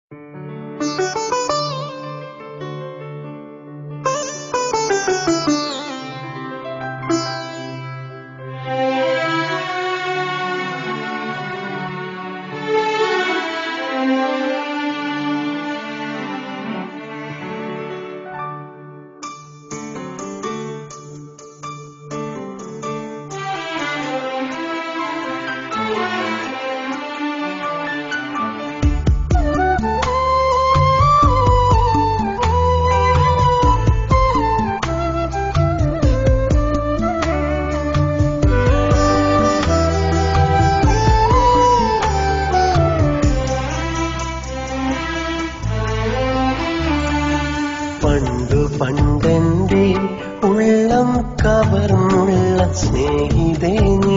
പണ്ടു പണ്ടെന്റെ ഉള്ളം കവർന്നുള്ള സ്നേഹിതേ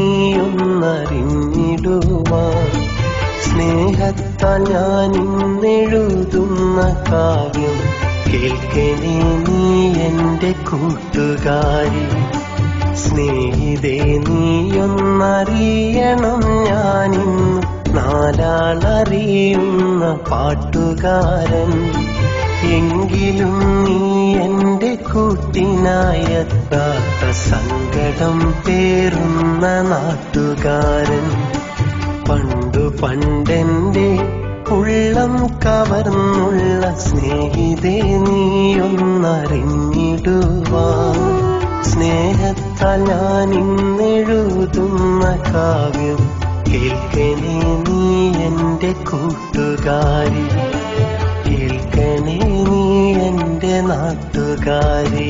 നീയൊന്നറിഞ്ഞിടുവാൻ സ്നേഹത്താൽ ഞാൻ ഇന്നെഴുതുന്ന കാവ്യം കേൾക്കണേ നീ എന്റെ കൂട്ടുകാരി സ്നേഹിതേ നീയൊന്നറിയണം ഞാനിന്ന് നാലാളറിയുന്ന പാട്ടുകാരൻ എങ്കിലും നീ എന്റെ കൂട്ടിനായെത്താത്ത സങ്കടം പേറുന്ന നാട്ടുകാരൻ പണ്ടു പണ്ടെന്റെ ഉള്ളം കവർന്നുള്ള സ്നേഹിതേ നീയൊന്നറിഞ്ഞിടുവാൻ സ്നേഹത്താൽ ഞാൻ ഇന്നെഴുതുന്ന കാവ്യം കേൾക്കണേ നീ എന്റെ കൂട്ടുകാരി കേൾക്കണേ നീ എന്റെ നാട്ടുകാരി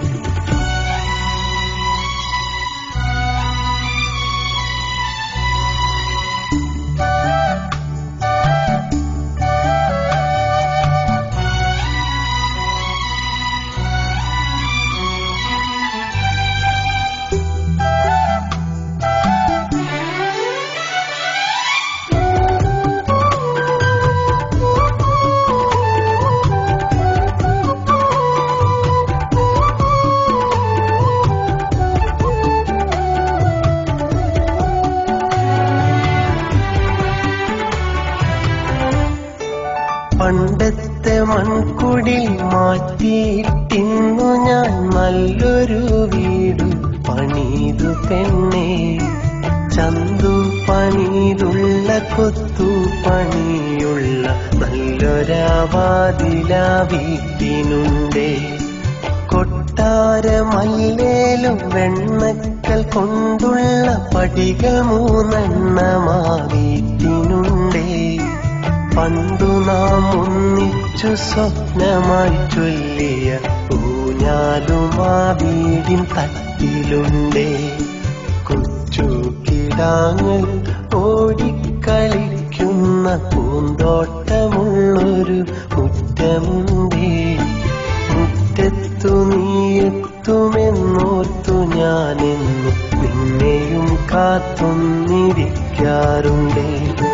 പണ്ടത്തെ മൺകുടിൽ മാറ്റിയിട്ടിന്നു ഞാൻ നല്ലൊരു വീട് പണിതു പെണ്ണെ ചന്തു പണിതുള്ള കൊത്തു പണിയുള്ള നല്ലൊരാവാതില വീട്ടിനുണ്ടേ കൊട്ടാരമല്ലേലും വെണ്ണക്കൽ കൊണ്ടുള്ള പടികൾ മൂന്നെണ്ണമാ വീട്ടിനുണ്ടേ പണ്ടു നാം ഒന്നിച്ചു സ്വപ്നമായി ചൊല്ലിയ ഊഞ്ഞാലുമാ വീടിൻ തട്ടിലുണ്ടേ കൊച്ചു കിടാങ്ങൾ ഓടിക്കളിക്കുന്ന പൂന്തോട്ടമുള്ളൊരു മുറ്റമുണ്ടേ മുറ്റത്തു നീയെത്തുമെന്നോർത്തു ഞാനെന്നു നിന്നെയും കാത്തൊന്നിരിക്കാറുണ്ടേ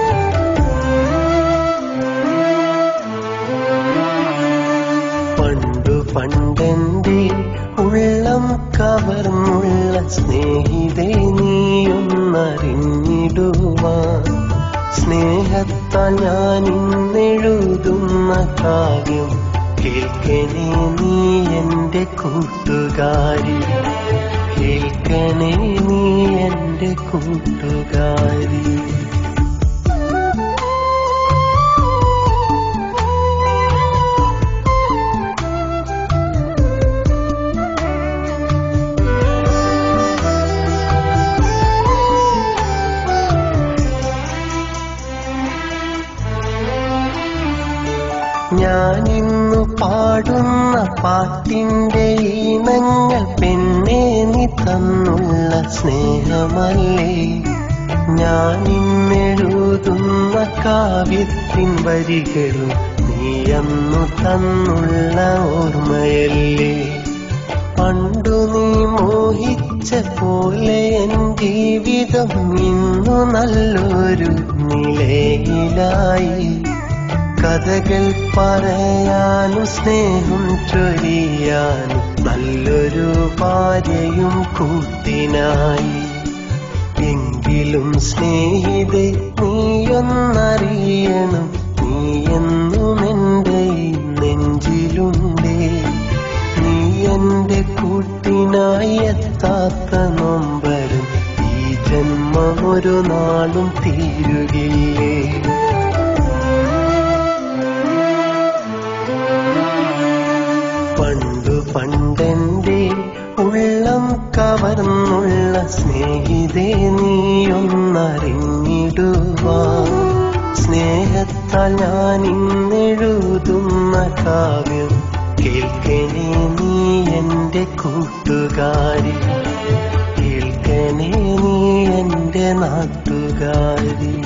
പണ്ടു പണ്ടെന്റെ ഉള്ളം കവർന്നുള്ള സ്നേഹിതേ നീയൊന്നറിഞ്ഞിടുവാൻ സ്നേഹത്താൽ ഞാൻ ഇന്നെഴുതുന്ന കാവ്യം കേൾക്കണേ നീ എന്റെ കൂട്ടുകാരി കേൾക്കണേ നീ എന്റെ കൂട്ടുകാരി ഞാനിന്നു പാടുന്ന പാട്ടിന്റെ ഈണങ്ങൾ പെണ്ണെ നീ തന്നുള്ള സ്നേഹമല്ലേ ഞാനിന്നെഴുതുന്ന കാവ്യത്തിൻ വരികളും നീയന്നു തന്നുള്ള ഓർമ്മയല്ലേ പണ്ടു നീ മോഹിച്ച പോലെ എൻ ജീവിതം ഇന്നു നല്ലൊരു നിലയിലായി കഥകൾ പറയാനും സ്നേഹം ചൊരിയാനും നല്ലൊരു ഭാര്യയും കൂട്ടിനായി എങ്കിലും സ്നേഹിതെ നീയൊന്നറിയണം നീ എന്നും ഒരു നാളും തീരുകില്ലേ പണ്ടു പണ്ടെന്റെ ഉള്ളം കവർന്നുള്ള സ്നേഹിതേ നീയൊന്നറിഞ്ഞിടുവാ സ്നേഹത്താൽ ഞാൻ ഇന്നെഴുതുന്ന കാവ്യം കേൾക്കണേ നീ എന്റെ കൂട്ടുകാരി കേൾക്കണേ നീ എന്റെ നാട്ടുകാരി